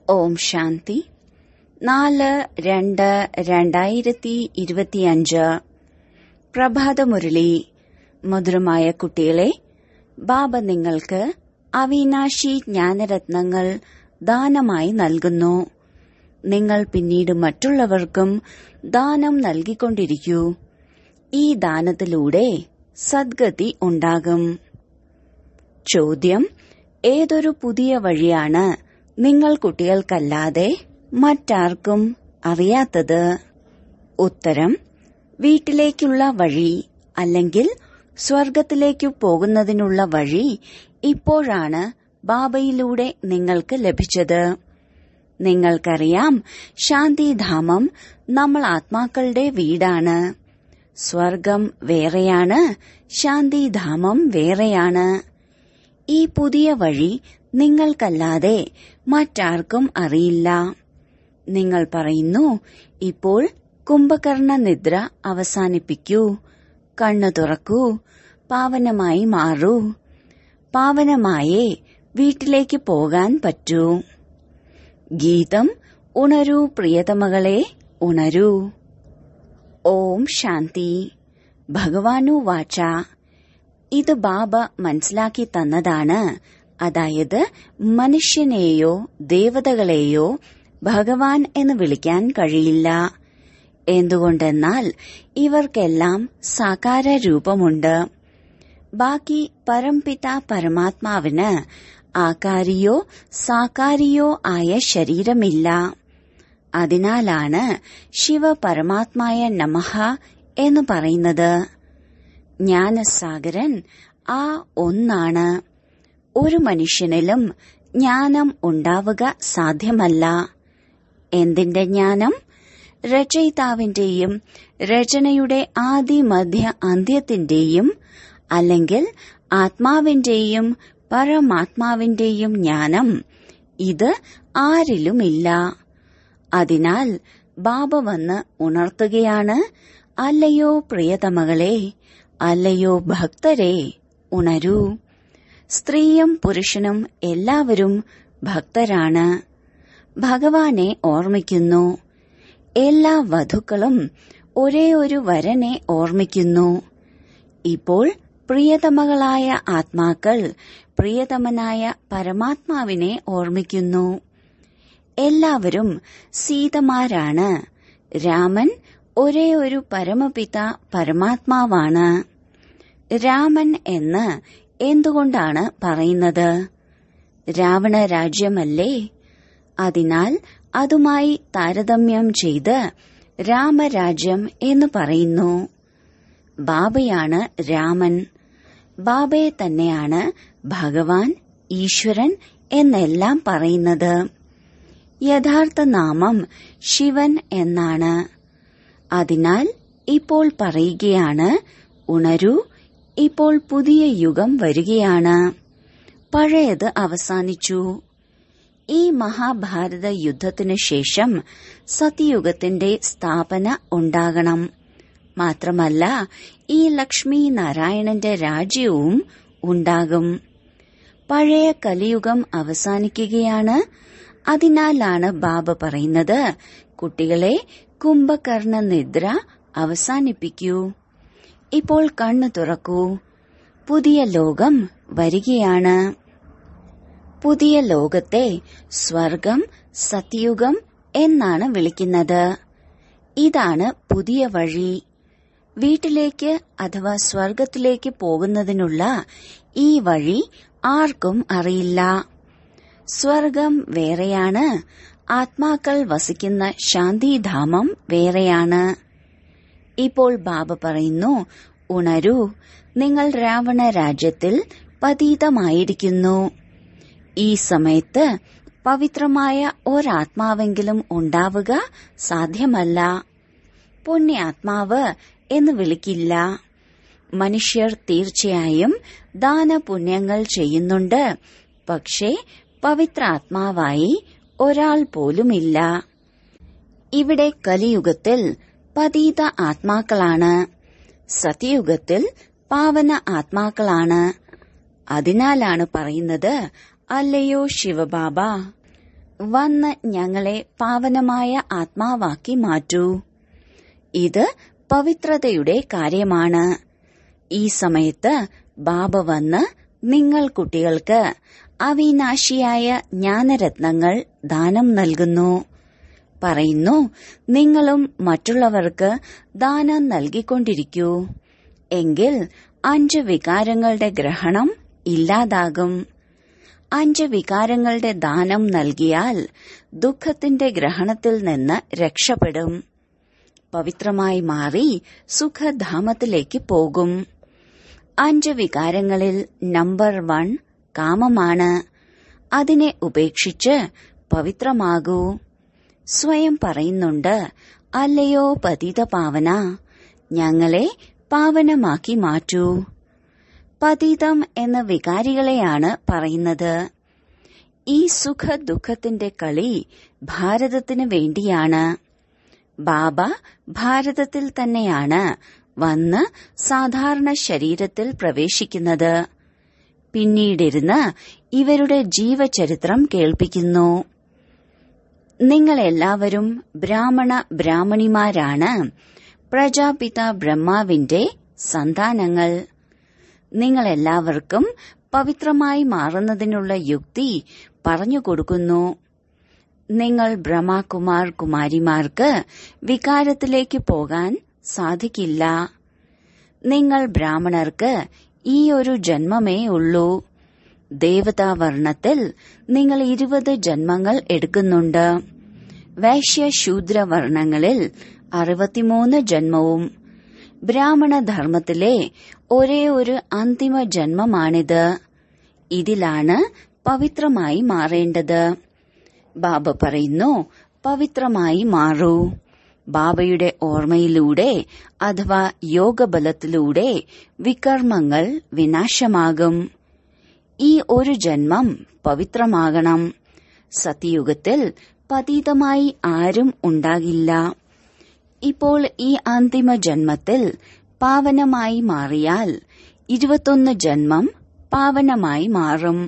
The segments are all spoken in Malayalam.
ഓം ശാന്തി നാല് രണ്ട് രണ്ടായിരത്തി ഇരുപത്തിയഞ്ച് പ്രഭാതമുരളി മധുരമായ കുട്ടികളെ ബാബ നിങ്ങൾക്ക് അവിനാശി ജ്ഞാനരത്നങ്ങൾ ദാനമായി നൽകുന്നു നിങ്ങൾ പിന്നീട് മറ്റുള്ളവർക്കും ദാനം നൽകിക്കൊണ്ടിരിക്കൂ ഈ ദാനത്തിലൂടെ സദ്ഗതി ഉണ്ടാകും ചോദ്യം ഏതൊരു പുതിയ വഴിയാണ് നിങ്ങൾ കുട്ടികൾക്കല്ലാതെ മറ്റാർക്കും അറിയാത്തത് ഉത്തരം വീട്ടിലേക്കുള്ള വഴി അല്ലെങ്കിൽ സ്വർഗത്തിലേക്കു പോകുന്നതിനുള്ള വഴി ഇപ്പോഴാണ് ബാബയിലൂടെ നിങ്ങൾക്ക് ലഭിച്ചത് നിങ്ങൾക്കറിയാം ശാന്തിധാമം നമ്മൾ ആത്മാക്കളുടെ വീടാണ് സ്വർഗം വേറെയാണ് ശാന്തിധാമം വേറെയാണ് ഈ പുതിയ വഴി നിങ്ങൾക്കല്ലാതെ മറ്റാർക്കും അറിയില്ല നിങ്ങൾ പറയുന്നു ഇപ്പോൾ കുംഭകർണ നിദ്ര അവസാനിപ്പിക്കൂ കണ്ണു തുറക്കൂ പാവനമായി മാറൂ പാവനമായേ വീട്ടിലേക്ക് പോകാൻ പറ്റൂ ഗീതം ഉണരൂ പ്രിയതമകളെ ഉണരൂ ഓം ശാന്തി ഭഗവാനു വാച ഇത് ബാബ മനസ്സിലാക്കി തന്നതാണ് അതായത് മനുഷ്യനെയോ ദേവതകളെയോ ഭഗവാൻ എന്ന് വിളിക്കാൻ കഴിയില്ല എന്തുകൊണ്ടെന്നാൽ ഇവർക്കെല്ലാം സാകാര രൂപമുണ്ട് ബാക്കി പരംപിത പരമാത്മാവിന് ആകാരിയോ സാകാരിയോ ആയ ശരീരമില്ല അതിനാലാണ് ശിവ പരമാത്മായ നമഃ എന്ന് പറയുന്നത് ജ്ഞാനസാഗരൻ ആ ഒന്നാണ് ഒരു മനുഷ്യനിലും ജ്ഞാനം ഉണ്ടാവുക സാധ്യമല്ല എന്തിന്റെ ജ്ഞാനം രചയിതാവിന്റെയും രചനയുടെ ആദി മധ്യ അന്ത്യത്തിന്റെയും അല്ലെങ്കിൽ ആത്മാവിന്റെയും പരമാത്മാവിന്റെയും ജ്ഞാനം ഇത് ആരിലുമില്ല അതിനാൽ ബാബ വന്ന് ഉണർത്തുകയാണ് അല്ലയോ പ്രിയതമകളെ അല്ലയോ ഭക്തരെ ഉണരൂ സ്ത്രീയും പുരുഷനും എല്ലാവരും ഭക്തരാണ് ഭഗവാനെ ഓർമ്മിക്കുന്നു എല്ലാ വധുക്കളും ഒരേ ഒരു വരനെ ഓർമ്മിക്കുന്നു ഇപ്പോൾ പ്രിയതമകളായ ആത്മാക്കൾ പ്രിയതമനായ പരമാത്മാവിനെ ഓർമ്മിക്കുന്നു എല്ലാവരും സീതമാരാണ് രാമൻ ഒരേ ഒരു പരമപിത പരമാത്മാവാണ് രാമൻ എന്ന് എന്തുകൊണ്ടാണ് പറയുന്നത് രാവണ രാജ്യമല്ലേ അതിനാൽ അതുമായി താരതമ്യം ചെയ്ത് രാമരാജ്യം എന്ന് പറയുന്നു ബാബയാണ് രാമൻ ബാബയെ തന്നെയാണ് ഭഗവാൻ ഈശ്വരൻ എന്നെല്ലാം പറയുന്നത് യഥാർത്ഥ നാമം ശിവൻ എന്നാണ് അതിനാൽ ഇപ്പോൾ പറയുകയാണ് ഉണരൂ ഇപ്പോൾ പുതിയ യുഗം വരികയാണ് പഴയത് അവസാനിച്ചു ഈ മഹാഭാരത യുദ്ധത്തിനു ശേഷം സത്യയുഗത്തിന്റെ സ്ഥാപന ഉണ്ടാകണം മാത്രമല്ല ഈ ലക്ഷ്മി നാരായണന്റെ രാജ്യവും ഉണ്ടാകും പഴയ കലിയുഗം അവസാനിക്കുകയാണ് അതിനാലാണ് ബാബ പറയുന്നത് കുട്ടികളെ കുംഭകർണ നിദ്ര അവസാനിപ്പിക്കൂ ഇപ്പോൾ കണ്ണു തുറക്കൂ പുതിയ ലോകം വരികയാണ് പുതിയ ലോകത്തെ സ്വർഗം സത്യയുഗം എന്നാണ് വിളിക്കുന്നത് ഇതാണ് പുതിയ വഴി വീട്ടിലേക്ക് അഥവാ സ്വർഗത്തിലേക്ക് പോകുന്നതിനുള്ള ഈ വഴി ആർക്കും അറിയില്ല സ്വർഗം വേറെയാണ് ആത്മാക്കൾ വസിക്കുന്ന ശാന്തിധാമം വേറെയാണ് ഇപ്പോൾ ബാബ പറയുന്നു ഉണരൂ നിങ്ങൾ രാവണ രാജ്യത്തിൽ പതീതമായിരിക്കുന്നു ഈ സമയത്ത് പവിത്രമായ ഒരാത്മാവെങ്കിലും ഉണ്ടാവുക സാധ്യമല്ല പുണ്യാത്മാവ് എന്ന് വിളിക്കില്ല മനുഷ്യർ തീർച്ചയായും ദാനപുണ്യങ്ങൾ ചെയ്യുന്നുണ്ട് പക്ഷേ പവിത്ര ആത്മാവായി ഒരാൾ പോലുമില്ല ഇവിടെ കലിയുഗത്തിൽ പതീത ആത്മാക്കളാണ് സത്യയുഗത്തിൽ പാവന ആത്മാക്കളാണ് അതിനാലാണ് പറയുന്നത് അല്ലയോ ശിവബാബ വന്ന് ഞങ്ങളെ പാവനമായ ആത്മാവാക്കി മാറ്റൂ ഇത് പവിത്രതയുടെ കാര്യമാണ് ഈ സമയത്ത് ബാബ വന്ന് നിങ്ങൾ കുട്ടികൾക്ക് അവിനാശിയായ ജ്ഞാനരത്നങ്ങൾ ദാനം നൽകുന്നു പറയുന്നു നിങ്ങളും മറ്റുള്ളവർക്ക് ദാനം നൽകിക്കൊണ്ടിരിക്കൂ എങ്കിൽ അഞ്ച് വികാരങ്ങളുടെ ഗ്രഹണം ഇല്ലാതാകും അഞ്ച് വികാരങ്ങളുടെ ദാനം നൽകിയാൽ ദുഃഖത്തിന്റെ ഗ്രഹണത്തിൽ നിന്ന് രക്ഷപ്പെടും പവിത്രമായി മാറി സുഖധാമത്തിലേക്ക് പോകും അഞ്ച് വികാരങ്ങളിൽ നമ്പർ വൺ കാമമാണ് അതിനെ ഉപേക്ഷിച്ച് പവിത്രമാകൂ സ്വയം പറയുന്നുണ്ട് അല്ലയോ പതിത പാവന ഞങ്ങളെ പാവനമാക്കി മാറ്റൂ പതിതം എന്ന വികാരികളെയാണ് പറയുന്നത് ഈ സുഖ ദുഃഖത്തിന്റെ കളി ഭാരതത്തിന് വേണ്ടിയാണ് ബാബ ഭാരതത്തിൽ തന്നെയാണ് വന്ന് സാധാരണ ശരീരത്തിൽ പ്രവേശിക്കുന്നത് പിന്നീടിരുന്ന് ഇവരുടെ ജീവചരിത്രം കേൾപ്പിക്കുന്നു നിങ്ങളെല്ലാവരും ബ്രാഹ്മണ ബ്രാഹ്മണിമാരാണ് പ്രജാപിത ബ്രഹ്മാവിന്റെ സന്താനങ്ങൾ നിങ്ങളെല്ലാവർക്കും പവിത്രമായി മാറുന്നതിനുള്ള യുക്തി പറഞ്ഞു കൊടുക്കുന്നു നിങ്ങൾ ബ്രഹ്മകുമാർ കുമാരിമാർക്ക് വികാരത്തിലേക്ക് പോകാൻ സാധിക്കില്ല നിങ്ങൾ ബ്രാഹ്മണർക്ക് ഈ ഒരു ജന്മമേ ഉള്ളൂ ദേവതാവർണത്തിൽ നിങ്ങൾ ഇരുപത് ജന്മങ്ങൾ എടുക്കുന്നുണ്ട് വൈശ്യശൂദ്രവർണങ്ങളിൽ അറുപത്തിമൂന്ന് ജന്മവും ബ്രാഹ്മണധർമ്മത്തിലെ ഒരേ ഒരു അന്തിമ ജന്മമാണിത് ഇതിലാണ് പവിത്രമായി മാറേണ്ടത് ബാബ പറയുന്നു പവിത്രമായി മാറൂ ബാബയുടെ ഓർമ്മയിലൂടെ അഥവാ യോഗബലത്തിലൂടെ വികർമ്മങ്ങൾ വിനാശമാകും ഈ ഒരു ജന്മം പവിത്രമാകണം സത്യയുഗത്തിൽ പതീതമായി ആരും ഉണ്ടാകില്ല ഇപ്പോൾ ഈ അന്തിമ ജന്മത്തിൽ പാവനമായി മാറിയാൽ ഇരുപത്തൊന്ന് ജന്മം പാവനമായി മാറും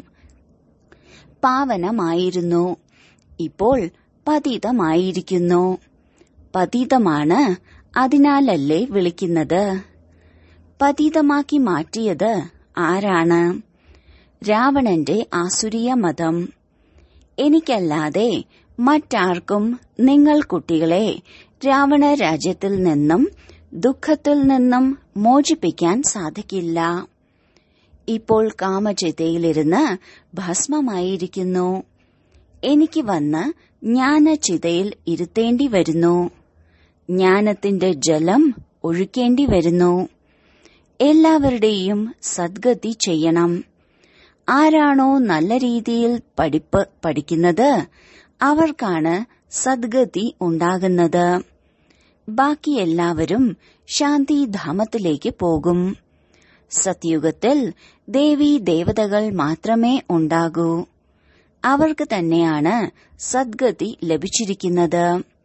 പാവനമായിരുന്നു ഇപ്പോൾ പതീതമായിരിക്കുന്നു പതീതമാണ് അതിനാലല്ലേ വിളിക്കുന്നത് പതീതമാക്കി മാറ്റിയത് ആരാണ് രാവണന്റെ ആസുരീയ മതം എനിക്കല്ലാതെ മറ്റാർക്കും നിങ്ങൾ കുട്ടികളെ രാവണ രാജ്യത്തിൽ നിന്നും ദുഃഖത്തിൽ നിന്നും മോചിപ്പിക്കാൻ സാധിക്കില്ല ഇപ്പോൾ കാമചിതയിലിരുന്ന് ഭസ്മമായിരിക്കുന്നു എനിക്ക് വന്ന് ജ്ഞാനചിതയിൽ ഇരുത്തേണ്ടി വരുന്നു ജ്ഞാനത്തിന്റെ ജലം ഒഴുക്കേണ്ടി വരുന്നു എല്ലാവരുടെയും സദ്ഗതി ചെയ്യണം ആരാണോ നല്ല രീതിയിൽ പഠിപ്പ് പഠിക്കുന്നത് അവർക്കാണ് സദ്ഗതി ഉണ്ടാകുന്നത് ബാക്കി എല്ലാവരും ശാന്തിധാമത്തിലേക്ക് പോകും സത്യുഗത്തിൽ ദേവി ദേവതകൾ മാത്രമേ ഉണ്ടാകൂ അവർക്ക് തന്നെയാണ് സദ്ഗതി ലഭിച്ചിരിക്കുന്നത്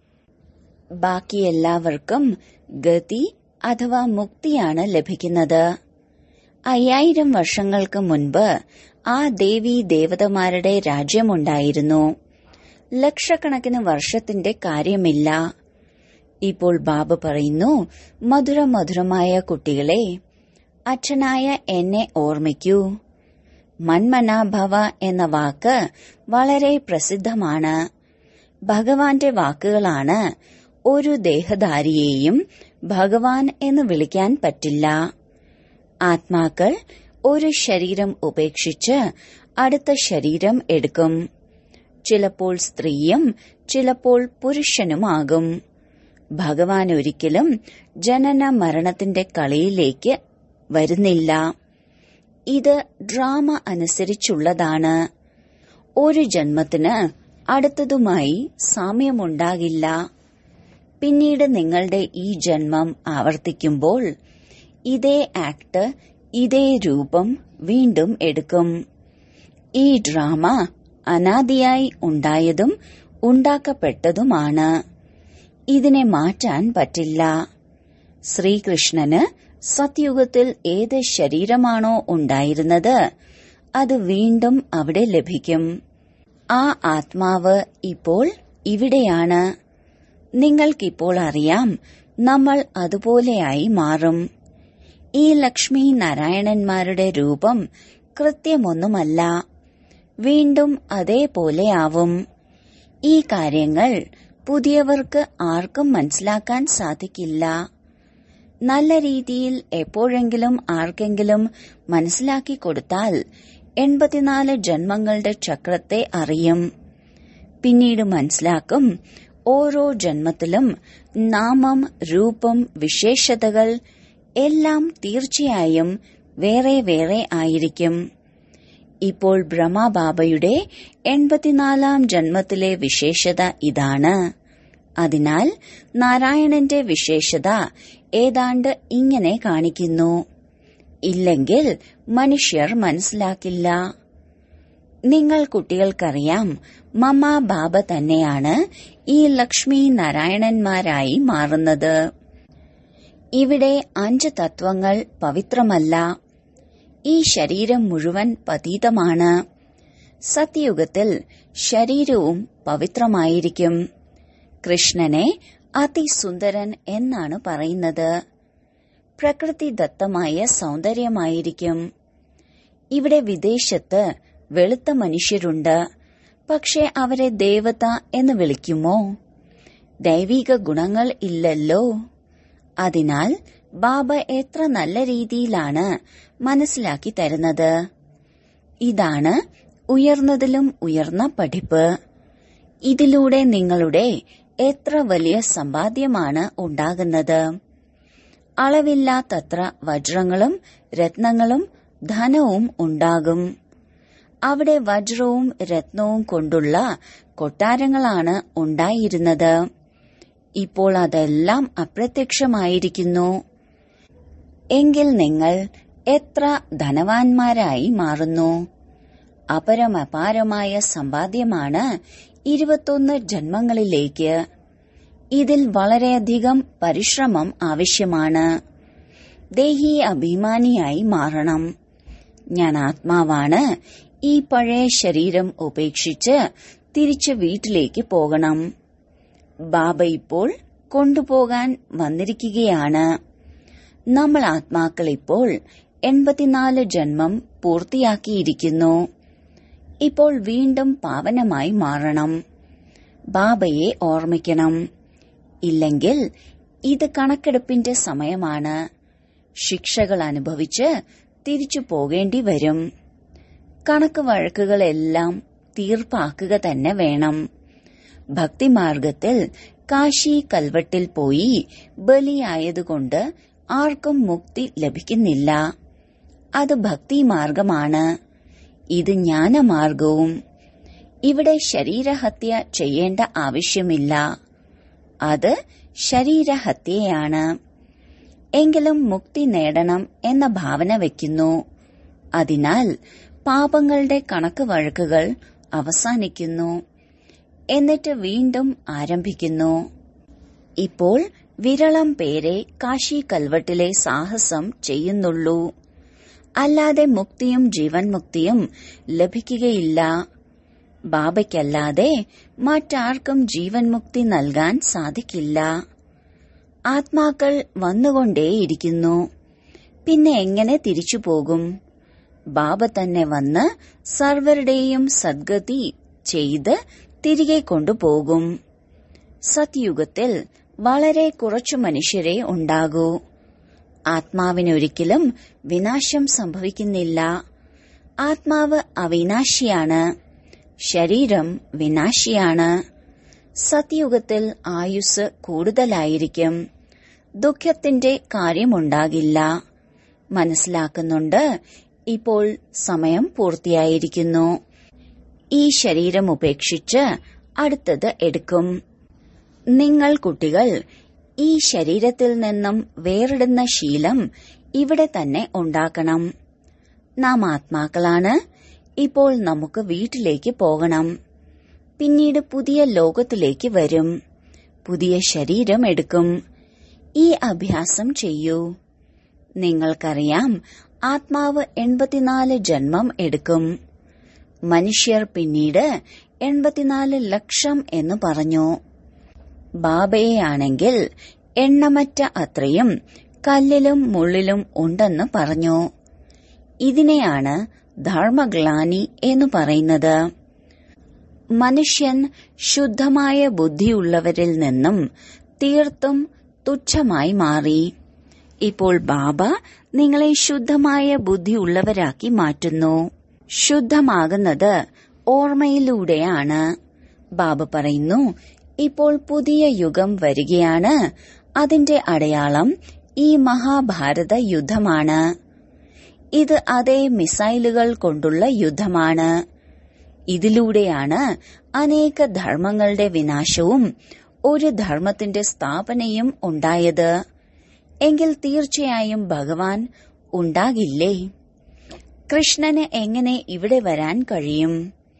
ബാക്കി എല്ലാവർക്കും ഗതി അഥവാ മുക്തിയാണ് ലഭിക്കുന്നത് അയ്യായിരം വർഷങ്ങൾക്ക് മുൻപ് ആ ദേവി ദേവതമാരുടെ രാജ്യമുണ്ടായിരുന്നു ലക്ഷക്കണക്കിന് വർഷത്തിന്റെ കാര്യമില്ല ഇപ്പോൾ ബാബ പറയുന്നു മധുര മധുരമായ കുട്ടികളെ അച്ഛനായ എന്നെ ഓർമ്മിക്കൂ മന്മനാഭവ എന്ന വാക്ക് വളരെ പ്രസിദ്ധമാണ് ഭഗവാന്റെ വാക്കുകളാണ് ഒരു ദേഹധാരിയെയും ഭഗവാൻ എന്ന് വിളിക്കാൻ പറ്റില്ല ആത്മാക്കൾ ഒരു ശരീരം ഉപേക്ഷിച്ച് അടുത്ത ശരീരം എടുക്കും ചിലപ്പോൾ സ്ത്രീയും ചിലപ്പോൾ പുരുഷനുമാകും ഭഗവാൻ ഒരിക്കലും ജനന മരണത്തിന്റെ കളിയിലേക്ക് വരുന്നില്ല ഇത് ഡ്രാമ അനുസരിച്ചുള്ളതാണ് ഒരു ജന്മത്തിന് അടുത്തതുമായി സാമ്യമുണ്ടാകില്ല പിന്നീട് നിങ്ങളുടെ ഈ ജന്മം ആവർത്തിക്കുമ്പോൾ ഇതേ ആക്ട് ഇതേ രൂപം വീണ്ടും എടുക്കും ഈ ഡ്രാമ അനാദിയായി ഉണ്ടായതും ഉണ്ടാക്കപ്പെട്ടതുമാണ് ഇതിനെ മാറ്റാൻ പറ്റില്ല ശ്രീകൃഷ്ണന് സത്യുഗത്തിൽ ഏത് ശരീരമാണോ ഉണ്ടായിരുന്നത് അത് വീണ്ടും അവിടെ ലഭിക്കും ആ ആത്മാവ് ഇപ്പോൾ ഇവിടെയാണ് നിങ്ങൾക്കിപ്പോൾ അറിയാം നമ്മൾ അതുപോലെയായി മാറും ഈ ലക്ഷ്മി നാരായണന്മാരുടെ രൂപം കൃത്യമൊന്നുമല്ല വീണ്ടും അതേപോലെയാവും ഈ കാര്യങ്ങൾ പുതിയവർക്ക് ആർക്കും മനസ്സിലാക്കാൻ സാധിക്കില്ല നല്ല രീതിയിൽ എപ്പോഴെങ്കിലും ആർക്കെങ്കിലും മനസ്സിലാക്കി കൊടുത്താൽ എൺപത്തിനാല് ജന്മങ്ങളുടെ ചക്രത്തെ അറിയും പിന്നീട് മനസ്സിലാക്കും ഓരോ ജന്മത്തിലും നാമം രൂപം വിശേഷതകൾ എല്ലാം തീർച്ചയായും വേറെ വേറെ ആയിരിക്കും ഇപ്പോൾ ബ്രഹ്മബാബയുടെ എൺപത്തിനാലാം ജന്മത്തിലെ വിശേഷത ഇതാണ് അതിനാൽ നാരായണന്റെ വിശേഷത ഏതാണ്ട് ഇങ്ങനെ കാണിക്കുന്നു ഇല്ലെങ്കിൽ മനുഷ്യർ മനസ്സിലാക്കില്ല നിങ്ങൾ കുട്ടികൾക്കറിയാം മമ ബാബ തന്നെയാണ് ഈ ലക്ഷ്മി നാരായണന്മാരായി മാറുന്നത് ഇവിടെ അഞ്ച് തത്വങ്ങൾ പവിത്രമല്ല ഈ ശരീരം മുഴുവൻ പതീതമാണ് സത്യയുഗത്തിൽ ശരീരവും പവിത്രമായിരിക്കും കൃഷ്ണനെ അതിസുന്ദരൻ എന്നാണ് പറയുന്നത് പ്രകൃതിദത്തമായ സൗന്ദര്യമായിരിക്കും ഇവിടെ വിദേശത്ത് വെളുത്ത മനുഷ്യരുണ്ട് പക്ഷെ അവരെ ദേവത എന്ന് വിളിക്കുമോ ദൈവിക ഗുണങ്ങൾ ഇല്ലല്ലോ അതിനാൽ ബാബ എത്ര നല്ല രീതിയിലാണ് മനസ്സിലാക്കി തരുന്നത് ഇതാണ് ഉയർന്നതിലും ഉയർന്ന പഠിപ്പ് ഇതിലൂടെ നിങ്ങളുടെ എത്ര വലിയ സമ്പാദ്യമാണ് ഉണ്ടാകുന്നത് അളവില്ലാത്തത്ര വജ്രങ്ങളും രത്നങ്ങളും ധനവും ഉണ്ടാകും അവിടെ വജ്രവും രത്നവും കൊണ്ടുള്ള കൊട്ടാരങ്ങളാണ് ഉണ്ടായിരുന്നത് ഇപ്പോൾ അതെല്ലാം അപ്രത്യക്ഷമായിരിക്കുന്നു എങ്കിൽ നിങ്ങൾ എത്ര ധനവാന്മാരായി മാറുന്നു അപരമപാരമായ സമ്പാദ്യമാണ് ഇരുപത്തൊന്ന് ജന്മങ്ങളിലേക്ക് ഇതിൽ വളരെയധികം പരിശ്രമം ആവശ്യമാണ് ദേഹി അഭിമാനിയായി മാറണം ഞാൻ ആത്മാവാണ് ഈ പഴയ ശരീരം ഉപേക്ഷിച്ച് തിരിച്ച് വീട്ടിലേക്ക് പോകണം ബാബ ഇപ്പോൾ കൊണ്ടുപോകാൻ വന്നിരിക്കുകയാണ് നമ്മൾ ആത്മാക്കൾ ഇപ്പോൾ എൺപത്തിനാല് ജന്മം പൂർത്തിയാക്കിയിരിക്കുന്നു ഇപ്പോൾ വീണ്ടും പാവനമായി മാറണം ബാബയെ ഓർമ്മിക്കണം ഇല്ലെങ്കിൽ ഇത് കണക്കെടുപ്പിന്റെ സമയമാണ് ശിക്ഷകൾ അനുഭവിച്ച് തിരിച്ചു പോകേണ്ടി വരും കണക്ക് വഴക്കുകളെല്ലാം തീർപ്പാക്കുക തന്നെ വേണം ഭക്തിമാർഗത്തിൽ കാശി കൽവട്ടിൽ പോയി ബലിയായതുകൊണ്ട് ആർക്കും മുക്തി ലഭിക്കുന്നില്ല അത് ഭക്തിമാർഗമാണ് ഇത് ജ്ഞാനമാർഗവും ഇവിടെ ശരീരഹത്യ ചെയ്യേണ്ട ആവശ്യമില്ല അത് ശരീരഹത്യയാണ് എങ്കിലും മുക്തി നേടണം എന്ന ഭാവന വയ്ക്കുന്നു അതിനാൽ പാപങ്ങളുടെ കണക്ക് വഴക്കുകൾ അവസാനിക്കുന്നു എന്നിട്ട് വീണ്ടും ആരംഭിക്കുന്നു ഇപ്പോൾ വിരളം പേരെ കാശി കൽവട്ടിലെ സാഹസം ചെയ്യുന്നുള്ളൂ അല്ലാതെ മുക്തിയും ജീവൻ മുക്തിയും ലഭിക്കുകയില്ല ബാബയ്ക്കല്ലാതെ മറ്റാർക്കും ജീവൻ മുക്തി നൽകാൻ സാധിക്കില്ല ആത്മാക്കൾ വന്നുകൊണ്ടേയിരിക്കുന്നു പിന്നെ എങ്ങനെ തിരിച്ചു പോകും ബാബ തന്നെ വന്ന് സർവരുടെയും സദ്ഗതി ചെയ്ത് തിരികെ കൊണ്ടുപോകും സത്യുഗത്തിൽ വളരെ കുറച്ചു മനുഷ്യരെ ഉണ്ടാകൂ ആത്മാവിനൊരിക്കലും വിനാശം സംഭവിക്കുന്നില്ല ആത്മാവ് അവിനാശിയാണ് ശരീരം വിനാശിയാണ് സത്യുഗത്തിൽ ആയുസ് കൂടുതലായിരിക്കും ദുഃഖത്തിന്റെ കാര്യമുണ്ടാകില്ല മനസ്സിലാക്കുന്നുണ്ട് ഇപ്പോൾ സമയം പൂർത്തിയായിരിക്കുന്നു ഈ ശരീരം ഉപേക്ഷിച്ച് അടുത്തത് എടുക്കും നിങ്ങൾ കുട്ടികൾ ഈ ശരീരത്തിൽ നിന്നും വേറിടുന്ന ശീലം ഇവിടെ തന്നെ ഉണ്ടാക്കണം നാം ആത്മാക്കളാണ് ഇപ്പോൾ നമുക്ക് വീട്ടിലേക്ക് പോകണം പിന്നീട് പുതിയ ലോകത്തിലേക്ക് വരും പുതിയ ശരീരം എടുക്കും ഈ അഭ്യാസം ചെയ്യൂ നിങ്ങൾക്കറിയാം ആത്മാവ് എൺപത്തിനാല് ജന്മം എടുക്കും മനുഷ്യർ പിന്നീട് എൺപത്തിനാല് ലക്ഷം എന്ന് പറഞ്ഞു ബാബയെയാണെങ്കിൽ എണ്ണമറ്റ അത്രയും കല്ലിലും മുള്ളിലും ഉണ്ടെന്ന് പറഞ്ഞു ഇതിനെയാണ് ധർമ്മഗ്ലാനി എന്ന് പറയുന്നത് മനുഷ്യൻ ശുദ്ധമായ ബുദ്ധിയുള്ളവരിൽ നിന്നും തീർത്തും തുച്ഛമായി മാറി ഇപ്പോൾ ബാബ നിങ്ങളെ ശുദ്ധമായ ബുദ്ധിയുള്ളവരാക്കി മാറ്റുന്നു ശുദ്ധമാകുന്നത് ഓർമ്മയിലൂടെയാണ് ബാബ പറയുന്നു ഇപ്പോൾ പുതിയ യുഗം വരികയാണ് അതിന്റെ അടയാളം ഈ മഹാഭാരത യുദ്ധമാണ് ഇത് അതേ മിസൈലുകൾ കൊണ്ടുള്ള യുദ്ധമാണ് ഇതിലൂടെയാണ് അനേക ധർമ്മങ്ങളുടെ വിനാശവും ഒരു ധർമ്മത്തിന്റെ സ്ഥാപനയും ഉണ്ടായത് എങ്കിൽ തീർച്ചയായും ഭഗവാൻ ഉണ്ടാകില്ലേ കൃഷ്ണന് എങ്ങനെ ഇവിടെ വരാൻ കഴിയും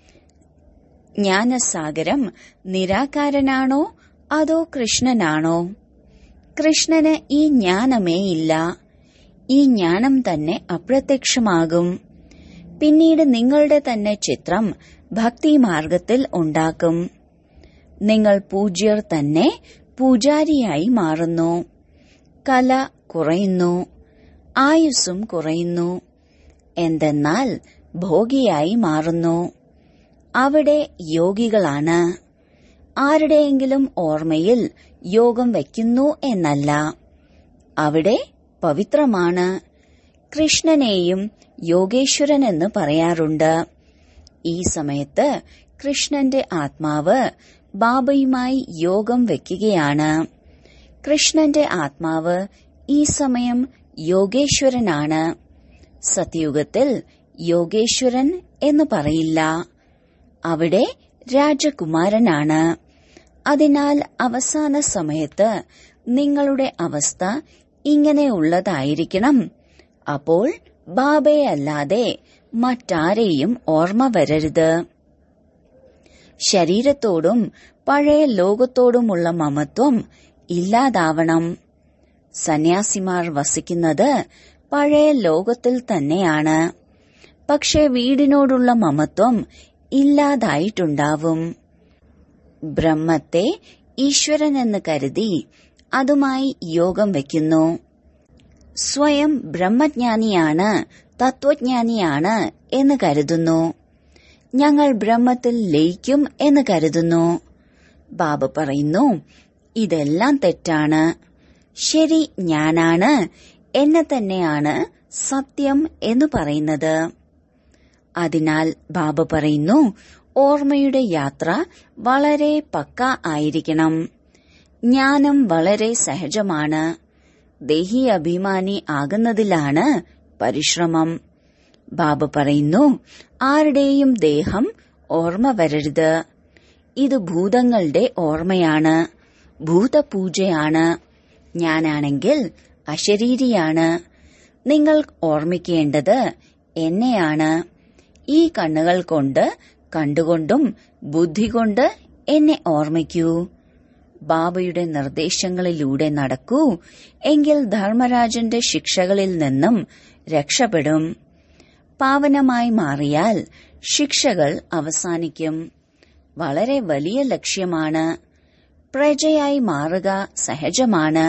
ജ്ഞാനസാഗരം നിരാകാരനാണോ അതോ കൃഷ്ണനാണോ കൃഷ്ണന് ഈ ജ്ഞാനമേ ഇല്ല ഈ ജ്ഞാനം തന്നെ അപ്രത്യക്ഷമാകും പിന്നീട് നിങ്ങളുടെ തന്നെ ചിത്രം ഭക്തിമാർഗത്തിൽ ഉണ്ടാക്കും നിങ്ങൾ പൂജ്യർ തന്നെ പൂജാരിയായി മാറുന്നു കല കുറയുന്നു ആയുസ്സും കുറയുന്നു എന്തെന്നാൽ ഭോഗിയായി മാറുന്നു അവിടെ യോഗികളാണ് ആരുടെയെങ്കിലും ഓർമ്മയിൽ യോഗം വയ്ക്കുന്നു എന്നല്ല അവിടെ പവിത്രമാണ് കൃഷ്ണനെയും യോഗേശ്വരൻ എന്ന് പറയാറുണ്ട് ഈ സമയത്ത് കൃഷ്ണന്റെ ആത്മാവ് ബാബയുമായി യോഗം വെക്കുകയാണ് കൃഷ്ണന്റെ ആത്മാവ് ഈ സമയം യോഗേശ്വരനാണ് സത്യുഗത്തിൽ യോഗേശ്വരൻ എന്ന് പറയില്ല അവിടെ രാജകുമാരനാണ് അതിനാൽ അവസാന സമയത്ത് നിങ്ങളുടെ അവസ്ഥ ഇങ്ങനെയുള്ളതായിരിക്കണം അപ്പോൾ ബാബയല്ലാതെ മറ്റാരെയും ഓർമ്മ വരരുത് ശരീരത്തോടും പഴയ ലോകത്തോടുമുള്ള മമത്വം ഇല്ലാതാവണം സന്യാസിമാർ വസിക്കുന്നത് പഴയ ലോകത്തിൽ തന്നെയാണ് പക്ഷെ വീടിനോടുള്ള മമത്വം ഇല്ലാതായിട്ടുണ്ടാവും ബ്രഹ്മത്തെ ഈശ്വരനെന്ന് കരുതി അതുമായി യോഗം വയ്ക്കുന്നു സ്വയം ബ്രഹ്മജ്ഞാനിയാണ് തത്വജ്ഞാനിയാണ് എന്ന് കരുതുന്നു ഞങ്ങൾ ബ്രഹ്മത്തിൽ ലയിക്കും എന്ന് കരുതുന്നു ബാബ പറയുന്നു ഇതെല്ലാം തെറ്റാണ് ശരി ഞാനാണ് എന്നെ തന്നെയാണ് സത്യം എന്ന് പറയുന്നത് അതിനാൽ ബാബ പറയുന്നു ഓർമ്മയുടെ യാത്ര വളരെ പക്ക ആയിരിക്കണം ജ്ഞാനം വളരെ സഹജമാണ് ദേഹി അഭിമാനി ആകുന്നതിലാണ് പരിശ്രമം ബാബ പറയുന്നു ആരുടെയും ദേഹം ഓർമ്മ വരരുത് ഇത് ഭൂതങ്ങളുടെ ഓർമ്മയാണ് ഭൂതപൂജയാണ് ഞാനാണെങ്കിൽ അശരീരിയാണ് നിങ്ങൾ ഓർമ്മിക്കേണ്ടത് എന്നെയാണ് ഈ കണ്ണുകൾ കൊണ്ട് കണ്ടുകൊണ്ടും ബുദ്ധി കൊണ്ട് എന്നെ ഓർമ്മിക്കൂ ബാബയുടെ നിർദ്ദേശങ്ങളിലൂടെ നടക്കൂ എങ്കിൽ ധർമ്മരാജന്റെ ശിക്ഷകളിൽ നിന്നും രക്ഷപ്പെടും പാവനമായി മാറിയാൽ ശിക്ഷകൾ അവസാനിക്കും വളരെ വലിയ ലക്ഷ്യമാണ് പ്രജയായി മാറുക സഹജമാണ്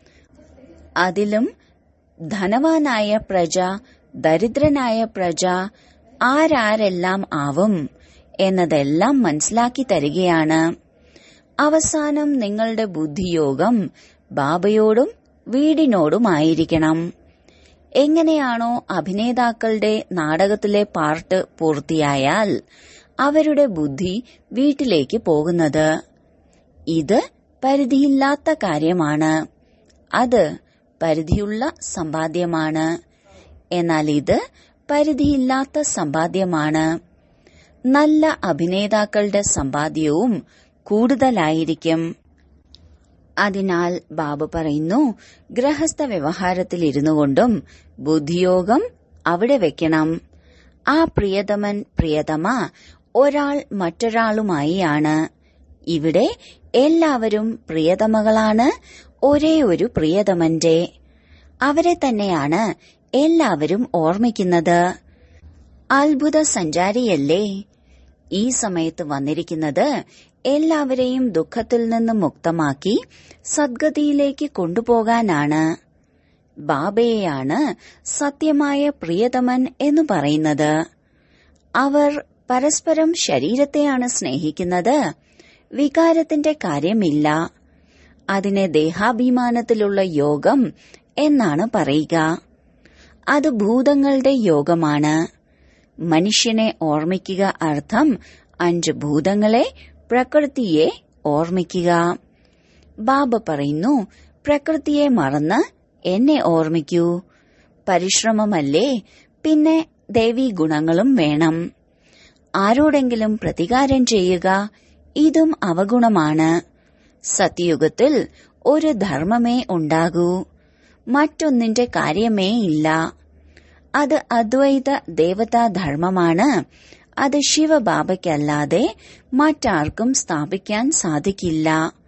അതിലും ധനവാനായ പ്രജ ദരിദ്രനായ പ്രജ ആരാരെല്ലാം ആവും എന്നതെല്ലാം മനസ്സിലാക്കി തരികയാണ് അവസാനം നിങ്ങളുടെ ബുദ്ധിയോഗം ബാബയോടും വീടിനോടുമായിരിക്കണം എങ്ങനെയാണോ അഭിനേതാക്കളുടെ നാടകത്തിലെ പാർട്ട് പൂർത്തിയായാൽ അവരുടെ ബുദ്ധി വീട്ടിലേക്ക് പോകുന്നത് ഇത് പരിധിയില്ലാത്ത കാര്യമാണ് അത് പരിധിയുള്ള സമ്പാദ്യമാണ് എന്നാൽ ഇത് പരിധിയില്ലാത്ത സമ്പാദ്യമാണ് നല്ല അഭിനേതാക്കളുടെ സമ്പാദ്യവും കൂടുതലായിരിക്കും അതിനാൽ ബാബു പറയുന്നു ഗൃഹസ്ഥ വ്യവഹാരത്തിൽ ഇരുന്നു കൊണ്ടും ബുദ്ധിയോഗം അവിടെ വെക്കണം ആ പ്രിയതമൻ പ്രിയതമ ഒരാൾ മറ്റൊരാളുമായി ആണ് ഇവിടെ എല്ലാവരും പ്രിയതമകളാണ് ഒരേ ഒരു പ്രിയതമന്റെ അവരെ തന്നെയാണ് എല്ലാവരും ഓർമ്മിക്കുന്നത് അത്ഭുത സഞ്ചാരിയല്ലേ ഈ സമയത്ത് വന്നിരിക്കുന്നത് എല്ലാവരെയും ദുഃഖത്തിൽ നിന്ന് മുക്തമാക്കി സദ്ഗതിയിലേക്ക് കൊണ്ടുപോകാനാണ് ബാബയെയാണ് സത്യമായ പ്രിയതമൻ എന്ന് പറയുന്നത് അവർ പരസ്പരം ശരീരത്തെയാണ് സ്നേഹിക്കുന്നത് വികാരത്തിന്റെ കാര്യമില്ല അതിനെ ദേഹാഭിമാനത്തിലുള്ള യോഗം എന്നാണ് പറയുക അത് ഭൂതങ്ങളുടെ യോഗമാണ് മനുഷ്യനെ ഓർമ്മിക്കുക അർത്ഥം അഞ്ച് ഭൂതങ്ങളെ പ്രകൃതിയെ ഓർമ്മിക്കുക ബാബ പറയുന്നു പ്രകൃതിയെ മറന്ന് എന്നെ ഓർമ്മിക്കൂ പരിശ്രമമല്ലേ പിന്നെ ദേവീ ഗുണങ്ങളും വേണം ആരോടെങ്കിലും പ്രതികാരം ചെയ്യുക ഇതും അവഗുണമാണ് സത്യയുഗത്തിൽ ഒരു ധർമ്മമേ ഉണ്ടാകൂ മറ്റൊന്നിന്റെ കാര്യമേ ഇല്ല അത് അദ്വൈത ദേവതാ ധർമ്മമാണ് അത് ശിവബാബയ്ക്കല്ലാതെ മറ്റാർക്കും സ്ഥാപിക്കാൻ സാധിക്കില്ല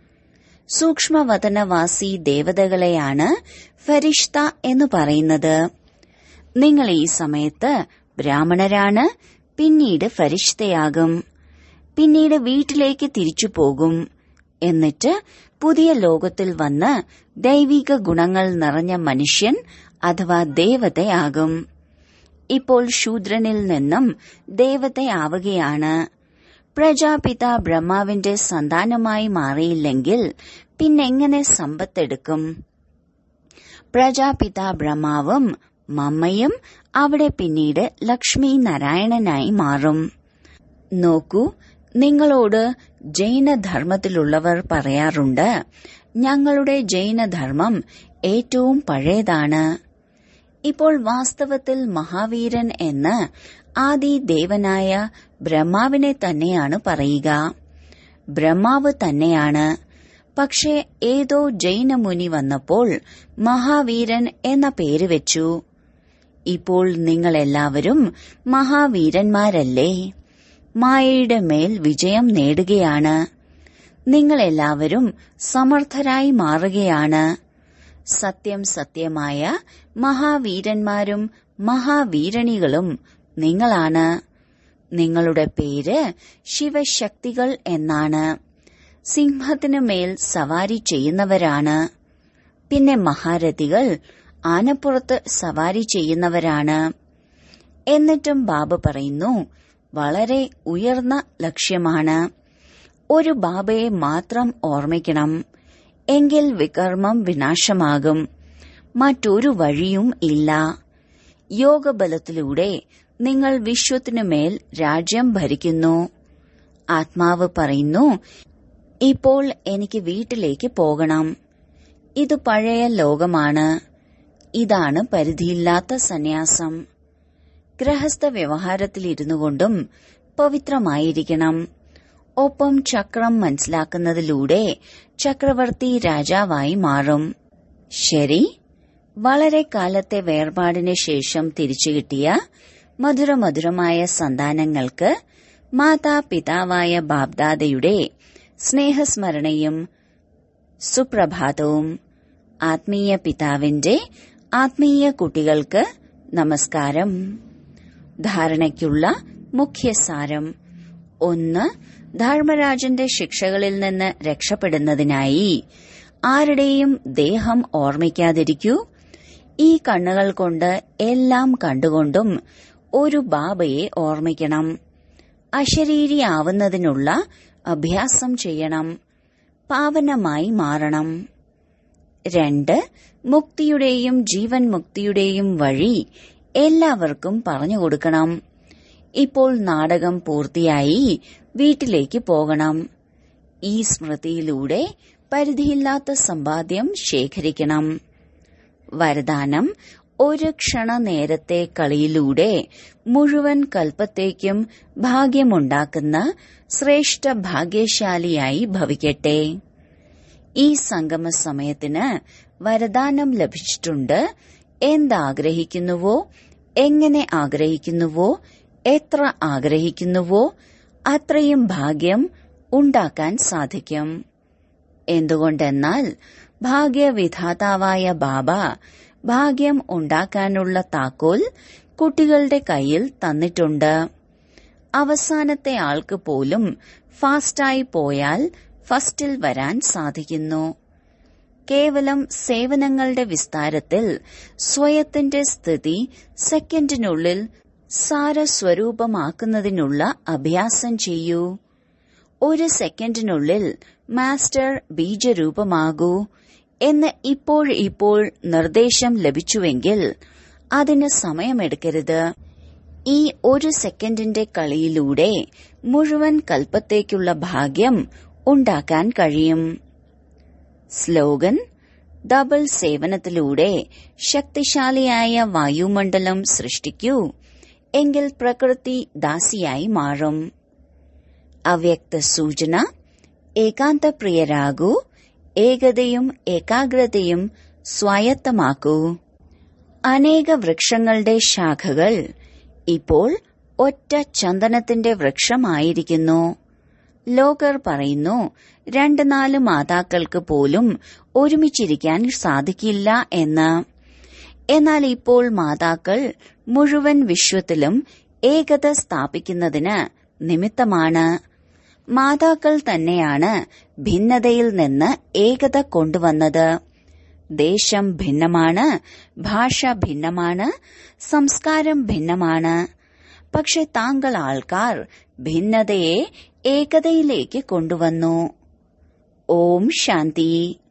സൂക്ഷ്മവതനവാസി ദേവതകളെയാണ് ഫരിഷ്ത എന്ന് പറയുന്നത് നിങ്ങൾ ഈ സമയത്ത് ബ്രാഹ്മണരാണ് പിന്നീട് ഫരിഷ്തയാകും പിന്നീട് വീട്ടിലേക്ക് തിരിച്ചു പോകും എന്നിട്ട് പുതിയ ലോകത്തിൽ വന്ന് ദൈവിക ഗുണങ്ങൾ നിറഞ്ഞ മനുഷ്യൻ അഥവാ ദേവതയാകും ഇപ്പോൾ ശൂദ്രനിൽ നിന്നും ദേവതയാവുകയാണ് പ്രജാപിത ബ്രഹ്മാവിന്റെ സന്താനമായി മാറിയില്ലെങ്കിൽ പിന്നെങ്ങനെ സമ്പത്തെടുക്കും പ്രജാപിത ബ്രഹ്മാവും മമ്മയും അവിടെ പിന്നീട് ലക്ഷ്മി നാരായണനായി മാറും നോക്കൂ നിങ്ങളോട് ജൈനധർമ്മത്തിലുള്ളവർ പറയാറുണ്ട് ഞങ്ങളുടെ ജൈനധർമ്മം ഏറ്റവും പഴയതാണ് ഇപ്പോൾ വാസ്തവത്തിൽ മഹാവീരൻ എന്ന് ആദി ദേവനായ ബ്രഹ്മാവിനെ തന്നെയാണ് പറയുക ബ്രഹ്മാവ് തന്നെയാണ് പക്ഷേ ഏതോ ജൈനമുനി വന്നപ്പോൾ മഹാവീരൻ എന്ന പേര് വെച്ചു ഇപ്പോൾ നിങ്ങളെല്ലാവരും മഹാവീരന്മാരല്ലേ മായയുടെ മേൽ വിജയം നേടുകയാണ് നിങ്ങളെല്ലാവരും സമർത്ഥരായി മാറുകയാണ് സത്യം സത്യമായ മഹാവീരന്മാരും മഹാവീരണികളും നിങ്ങളാണ് നിങ്ങളുടെ പേര് ശിവശക്തികൾ എന്നാണ് സിംഹത്തിനു മേൽ സവാരി ചെയ്യുന്നവരാണ് പിന്നെ മഹാരഥികൾ ആനപ്പുറത്ത് സവാരി ചെയ്യുന്നവരാണ് എന്നിട്ടും ബാബ പറയുന്നു വളരെ ഉയർന്ന ലക്ഷ്യമാണ് ഒരു ബാബയെ മാത്രം ഓർമ്മിക്കണം എങ്കിൽ വികർമ്മം വിനാശമാകും മറ്റൊരു വഴിയും ഇല്ല യോഗബലത്തിലൂടെ നിങ്ങൾ വിശ്വത്തിനുമേൽ രാജ്യം ഭരിക്കുന്നു ആത്മാവ് പറയുന്നു ഇപ്പോൾ എനിക്ക് വീട്ടിലേക്ക് പോകണം ഇത് പഴയ ലോകമാണ് ഇതാണ് പരിധിയില്ലാത്ത സന്യാസം ഗൃഹസ്ഥ വ്യവഹാരത്തിലിരുന്നു കൊണ്ടും പവിത്രമായിരിക്കണം ഒപ്പം ചക്രം മനസ്സിലാക്കുന്നതിലൂടെ ചക്രവർത്തി രാജാവായി മാറും ശരി വളരെ കാലത്തെ വേർപാടിന് ശേഷം തിരിച്ചു കിട്ടിയ മധുരമധുരമായ സന്താനങ്ങൾക്ക് മാതാപിതാവായ ബാബ്ദാദയുടെ സ്നേഹസ്മരണയും സുപ്രഭാതവും ആത്മീയ പിതാവിന്റെ ആത്മീയ കുട്ടികൾക്ക് നമസ്കാരം ധാരണയ്ക്കുള്ള മുഖ്യസാരം ഒന്ന് ധർമ്മരാജന്റെ ശിക്ഷകളിൽ നിന്ന് രക്ഷപ്പെടുന്നതിനായി ആരുടെയും ദേഹം ഓർമ്മിക്കാതിരിക്കൂ ഈ കണ്ണുകൾ കൊണ്ട് എല്ലാം കണ്ടുകൊണ്ടും ഒരു ബാബയെ ഓർമ്മിക്കണം അശരീരിയാവുന്നതിനുള്ള അഭ്യാസം ചെയ്യണം പാവനമായി മാറണം രണ്ട് മുക്തിയുടെയും ജീവൻ മുക്തിയുടെയും വഴി എല്ലാവർക്കും പറഞ്ഞു കൊടുക്കണം ഇപ്പോൾ നാടകം പൂർത്തിയായി വീട്ടിലേക്ക് പോകണം ഈ സ്മൃതിയിലൂടെ പരിധിയില്ലാത്ത സമ്പാദ്യം ശേഖരിക്കണം വരദാനം ഒരു ക്ഷണ നേരത്തെ കളിയിലൂടെ മുഴുവൻ കൽപ്പത്തേക്കും ഭാഗ്യമുണ്ടാക്കുന്ന ശ്രേഷ്ഠ ഭാഗ്യശാലിയായി ഭവിക്കട്ടെ ഈ സംഗമ സമയത്തിന് വരദാനം ലഭിച്ചിട്ടുണ്ട് എന്താഗ്രഹിക്കുന്നുവോ എങ്ങനെ ആഗ്രഹിക്കുന്നുവോ എത്ര ആഗ്രഹിക്കുന്നുവോ അത്രയും ഭാഗ്യം ഉണ്ടാക്കാൻ സാധിക്കും എന്തുകൊണ്ടെന്നാൽ ഭാഗ്യവിധാതാവായ ബാബ ഭാഗ്യം ഉണ്ടാക്കാനുള്ള താക്കോൽ കുട്ടികളുടെ കയ്യിൽ തന്നിട്ടുണ്ട് അവസാനത്തെ ആൾക്ക് പോലും ഫാസ്റ്റായി പോയാൽ ഫസ്റ്റിൽ വരാൻ സാധിക്കുന്നു കേവലം സേവനങ്ങളുടെ വിസ്താരത്തിൽ സ്വയത്തിന്റെ സ്ഥിതി സെക്കൻഡിനുള്ളിൽ സാരസ്വരൂപമാക്കുന്നതിനുള്ള അഭ്യാസം ചെയ്യൂ ഒരു സെക്കൻഡിനുള്ളിൽ മാസ്റ്റർ ബീജരൂപമാകൂ എന്ന് ഇപ്പോൾ ഇപ്പോൾ നിർദ്ദേശം ലഭിച്ചുവെങ്കിൽ അതിന് സമയമെടുക്കരുത് ഈ ഒരു സെക്കൻഡിന്റെ കളിയിലൂടെ മുഴുവൻ കൽപ്പത്തേക്കുള്ള ഭാഗ്യം ഉണ്ടാക്കാൻ കഴിയും സ്ലോഗൻ ഡബിൾ സേവനത്തിലൂടെ ശക്തിശാലിയായ വായുമണ്ഡലം സൃഷ്ടിക്കൂ എങ്കിൽ പ്രകൃതി ദാസിയായി മാറും അവ്യക്ത സൂചന ഏകാന്തപ്രിയരാകൂ ഏകതയും ഏകാഗ്രതയും സ്വായത്തമാക്കൂ അനേക വൃക്ഷങ്ങളുടെ ശാഖകൾ ഇപ്പോൾ ഒറ്റ ചന്ദനത്തിന്റെ വൃക്ഷമായിരിക്കുന്നു ലോകർ പറയുന്നു രണ്ട് നാല് മാതാക്കൾക്ക് പോലും ഒരുമിച്ചിരിക്കാൻ സാധിക്കില്ല എന്ന് എന്നാൽ ഇപ്പോൾ മാതാക്കൾ മുഴുവൻ വിശ്വത്തിലും ഏകത സ്ഥാപിക്കുന്നതിന് നിമിത്തമാണ് മാതാക്കൾ തന്നെയാണ് ഭിന്നതയിൽ നിന്ന് ഏകത കൊണ്ടുവന്നത് ദേശം ഭിന്നമാണ് ഭാഷ ഭിന്നമാണ് സംസ്കാരം ഭിന്നമാണ് പക്ഷെ താങ്കൾ ആൾക്കാർ ഭിന്നതയെ ഏകതയിലേക്ക് കൊണ്ടുവന്നു ഓം ശാന്തി